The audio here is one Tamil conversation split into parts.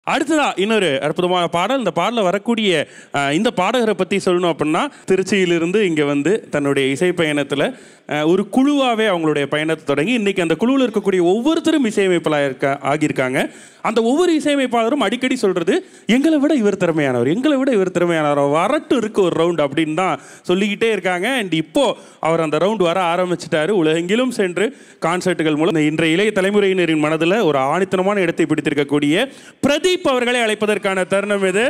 அடுத்ததா இன்னொரு அற்புதமான பாடல் இந்த பாடலில் வரக்கூடிய அஹ், இந்த பாடகரை பற்றி சொல்லணும் அப்படின்னா திருச்சியிலிருந்து இங்கே வந்து தன்னுடைய இசை பயணத்தில் அஹ், ஒரு குழுவாகவே அவங்களுடைய பயணத்தை தொடங்கி இன்னைக்கு அந்த குழுவில் இருக்கக்கூடிய ஒவ்வொருத்தரும் இசையமைப்பாளர் இருக்க ஆகியிருக்காங்க அந்த ஒவ்வொரு இசையமைப்பாளரும் அடிக்கடி சொல்கிறது எங்களை விட இவர் திறமையானவர் எங்களை விட இவர் திறமையானவர் வரட்டு இருக்கு ஒரு ரவுண்ட் அப்படின்னு தான் சொல்லிக்கிட்டே இருக்காங்க அண்ட் இப்போ அவர் அந்த ரவுண்ட் வர ஆரம்பிச்சிட்டாரு உலகெங்கிலும் சென்று கான்சர்ட்டுகள் மூலம் இந்த இன்றைய இளைய தலைமுறையினரின் மனதில் ஒரு ஆணித்தனமான இடத்தை பிடித்திருக்கக்கூடிய பிரதீப் அவர்களை அழைப்பதற்கான தருணம் இது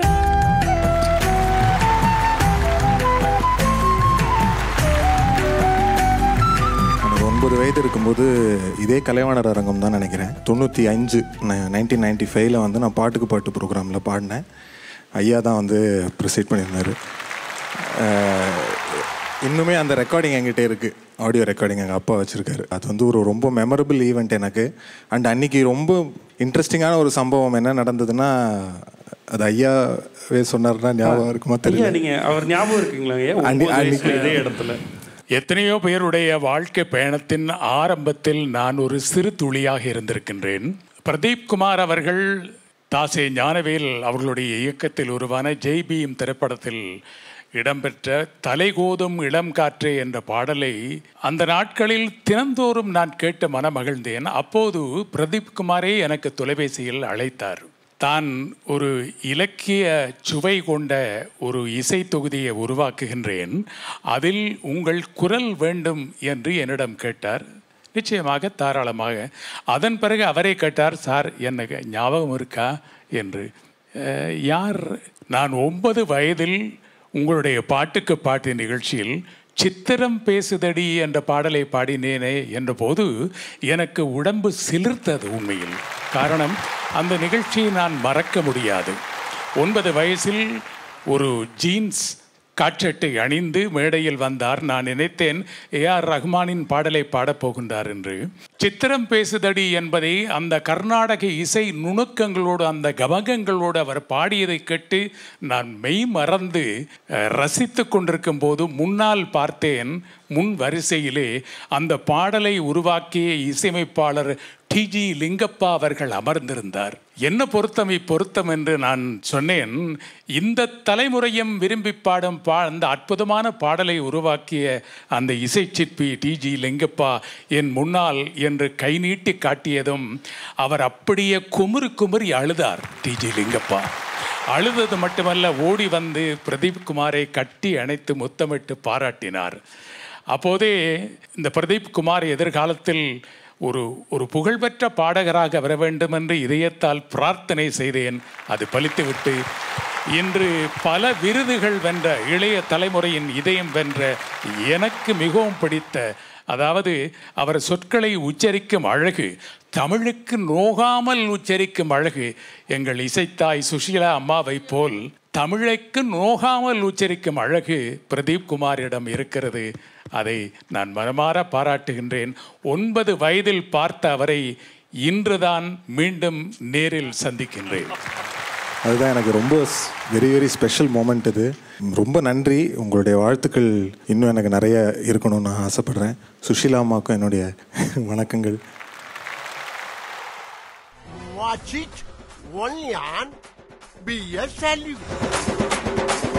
எனக்கு ஒன்பது வயது இருக்கும்போது இதே கலைவாணர் அரங்கம் தான் நினைக்கிறேன் தொண்ணூற்றி அஞ்சு நைன்டீன் நைன்டி ஃபைவ்ல வந்து நான் பாட்டுக்கு பாட்டு ப்ரோக்ராமில் பாடினேன் ஐயா தான் வந்து ப்ரிசைட் பண்ணியிருந்தார் இன்னுமே அந்த ரெக்கார்டிங் என்கிட்ட இருக்குது ஆடியோ ரெக்கார்டிங் எங்கள் அப்பா வச்சுருக்காரு அது வந்து ஒரு ரொம்ப மெமரபிள் ஈவெண்ட் எனக்கு அண்ட் அன்னைக்கு ரொம்ப இன்ட்ரெஸ்டிங்கான ஒரு சம்பவம் என்ன நடந்ததுன்னா அது ஐயாவே சொன்னார்னா ஞாபகம் இருக்குமா ஐயா தெரியல நீங்க அவர் ஞாபகம் இருக்குங்களா ஐயா? அன்னி- ஒன்பது வயசுல அன்னைக்கு- இதே இடத்துல எத்தனையோ பேருடைய வாழ்க்கை பயணத்தின் ஆரம்பத்தில் நான் ஒரு சிறு துளியாக இருந்திருக்கின்றேன் பிரதீப் குமார் அவர்கள் தாசே ஞானவேல் அவர்களுடைய இயக்கத்தில் உருவான ஜெய் பீம் திரைப்படத்தில் இடம்பெற்ற தலைகோதும் இளம் காற்றே என்ற பாடலை அந்த நாட்களில் தினந்தோறும் நான் கேட்டு மனமகிழ்ந்தேன் அப்போது பிரதீப் குமாரே எனக்கு தொலைபேசியில் அழைத்தார் தான் ஒரு இலக்கிய சுவை கொண்ட ஒரு இசை தொகுதியை உருவாக்குகின்றேன் அதில் உங்கள் குரல் வேண்டும் என்று என்னிடம் கேட்டார் நிச்சயமாக தாராளமாக அதன் பிறகு அவரே கேட்டார் சார் எனக்கு ஞாபகம் இருக்கா என்று "அஹ், யார் நான் ஒன்பது வயதில் உங்களுடைய பாட்டுக்கு பாட்டு நிகழ்ச்சியில் சித்திரம் பேசுதடி என்ற பாடலை பாடினேனே என்றபோது எனக்கு உடம்பு சிலிர்த்தது உண்மையில் காரணம் அந்த நிகழ்ச்சியை நான் மறக்க முடியாது ஒன்பது வயசில் ஒரு ஜீன்ஸ் காட்சட்டை அணிந்து மேடையில் வந்தார் நான் நினைத்தேன் ஏ ஆர் ரஹ்மானின் பாடலை பாடப் போகின்றார் என்று சித்திரம் பேசுதடி என்பதை அந்த கர்நாடக இசை நுணுக்கங்களோடு அந்த கமகங்களோடு அவர் பாடியதை கேட்டு நான் மெய் மறந்து அஹ், ரசித்துக் கொண்டிருக்கும் போது முன்னால் பார்த்தேன் முன் வரிசையிலே அந்த பாடலை உருவாக்கிய இசையமைப்பாளர் டிஜி லிங்கப்பா அவர்கள் அமர்ந்திருந்தார் என்ன பொருத்தம் இப்பொருத்தம் என்று நான் சொன்னேன் இந்த தலைமுறையும் விரும்பி பாடும் பா அந்த அற்புதமான பாடலை உருவாக்கிய அந்த இசை சிற்பி டிஜி லிங்கப்பா என் முன்னால் என்று கை நீட்டி காட்டியதும் அவர் அப்படியே குமுறி குமுறி அழுதார் டிஜி லிங்கப்பா அழுதது மட்டுமல்ல ஓடி வந்து பிரதீப் குமாரை கட்டி அணைத்து முத்தமிட்டு பாராட்டினார் அப்போதே இந்த பிரதீப் குமார் எதிர்காலத்தில் ஒரு ஒரு புகழ்பெற்ற பாடகராக வர வேண்டும் என்று இதயத்தால் பிரார்த்தனை செய்தேன் அது பலித்துவிட்டு இன்று பல விருதுகள் வென்ற இளைய தலைமுறையின் இதயம் வென்ற எனக்கு மிகவும் பிடித்த அதாவது அவர் சொற்களை உச்சரிக்கும் அழகு தமிழுக்கு நோகாமல் உச்சரிக்கும் அழகு எங்கள் இசைத்தாய் சுஷீலா அம்மாவை போல் தமிழுக்கு நோகாமல் உச்சரிக்கும் அழகு பிரதீப் குமாரிடம் இருக்கிறது அதை நான் மனமாற பாராட்டுகின்றேன் ஒன்பது வயதில் பார்த்த அவரை இன்றுதான் மீண்டும் நேரில் சந்திக்கின்றேன் அதுதான் எனக்கு ரொம்ப வெரி வெரி ஸ்பெஷல் மூமெண்ட் இது ரொம்ப நன்றி உங்களுடைய வாழ்த்துக்கள் இன்னும் எனக்கு நிறைய இருக்கணும்னு நான் ஆசைப்படுறேன் சுஷீலா அம்மாவுக்கும் என்னுடைய வணக்கங்கள் Watch it only on BS Salute.